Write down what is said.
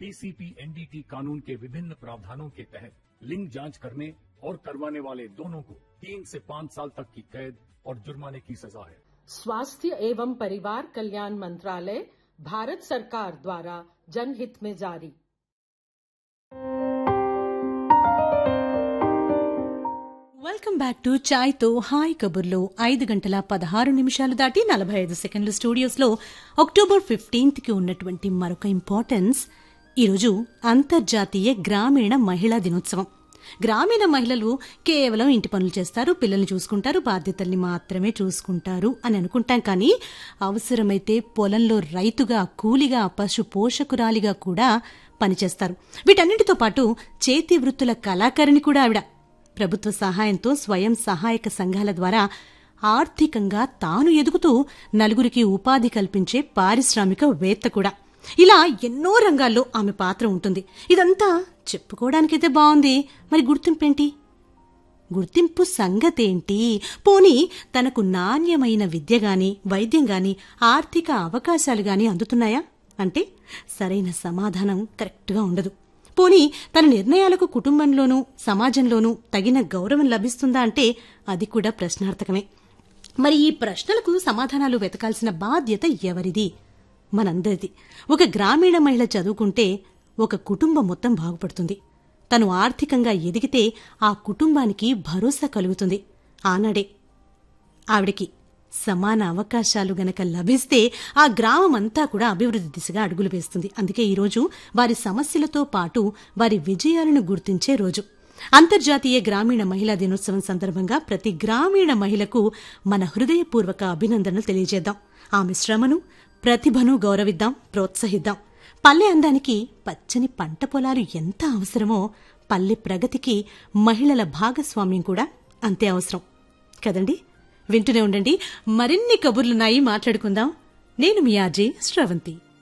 TCP NDT कानून के विभिन्न प्रावधानों के तहत लिंग जांच करने और करवाने वाले दोनों को तीन से पाँच साल तक की कैद और जुर्माने की सजा है स्वास्थ्य एवं परिवार कल्याण मंत्रालय भारत सरकार द्वारा जनहित में जारी వెల్కమ్ బ్యాక్ టు చాయ్ తో హాయ్ కబుర్లో ఐదు గంటల పదహారు నిమిషాలు దాటి నలభై ఐదు సెకండ్ల స్టూడియోస్ లో అక్టోబర్ ఫిఫ్టీన్త్ కి ఉన్నటువంటి మరొక ఇంపార్టెన్స్ ఈరోజు అంతర్జాతీయ గ్రామీణ మహిళా దినోత్సవం గ్రామీణ మహిళలు కేవలం ఇంటి పనులు చేస్తారు పిల్లల్ని చూసుకుంటారు బాధ్యతల్ని మాత్రమే చూసుకుంటారు అని అనుకుంటాం కానీ అవసరమైతే పొలంలో రైతుగా కూలిగా పశు పోషకురాలిగా కూడా పనిచేస్తారు వీటన్నిటితో పాటు చేతి వృత్తుల కళాకారిణి కూడా ఆవిడ ప్రభుత్వ సహాయంతో స్వయం సహాయక సంఘాల ద్వారా ఆర్థికంగా తాను ఎదుగుతూ నలుగురికి ఉపాధి కల్పించే పారిశ్రామికవేత్త కూడా ఇలా ఎన్నో రంగాల్లో ఆమె పాత్ర ఉంటుంది ఇదంతా చెప్పుకోవడానికైతే బాగుంది మరి గుర్తింపేంటి గుర్తింపు సంగతేంటి పోనీ తనకు నాణ్యమైన విద్య గాని వైద్యం గాని ఆర్థిక అవకాశాలు గాని అందుతున్నాయా అంటే సరైన సమాధానం కరెక్ట్గా ఉండదు పోనీ తన నిర్ణయాలకు కుటుంబంలోనూ సమాజంలోనూ తగిన గౌరవం లభిస్తుందా అంటే అది కూడా ప్రశ్నార్థకమే మరి ఈ ప్రశ్నలకు సమాధానాలు వెతకాల్సిన బాధ్యత ఎవరిది మనందరిది ఒక గ్రామీణ మహిళ చదువుకుంటే ఒక కుటుంబం మొత్తం బాగుపడుతుంది తను ఆర్థికంగా ఎదిగితే ఆ కుటుంబానికి భరోసా కలుగుతుంది ఆనాడే ఆవిడకి సమాన అవకాశాలు గనక లభిస్తే ఆ గ్రామం అంతా కూడా అభివృద్ధి దిశగా అడుగులు వేస్తుంది అందుకే ఈరోజు వారి సమస్యలతో పాటు వారి విజయాలను గుర్తించే రోజు అంతర్జాతీయ గ్రామీణ మహిళా దినోత్సవం సందర్భంగా ప్రతి గ్రామీణ మహిళకు మన హృదయపూర్వక అభినందనలు తెలియజేద్దాం ఆమె శ్రమను ప్రతిభను గౌరవిద్దాం ప్రోత్సహిద్దాం పల్లె అందానికి పచ్చని పంట పొలాలు ఎంత అవసరమో పల్లె ప్రగతికి మహిళల భాగస్వామ్యం కూడా అంతే అవసరం కదండి వింటూనే ఉండండి మరిన్ని కబుర్లున్నాయి మాట్లాడుకుందాం నేను మీ ఆర్జే శ్రవంతి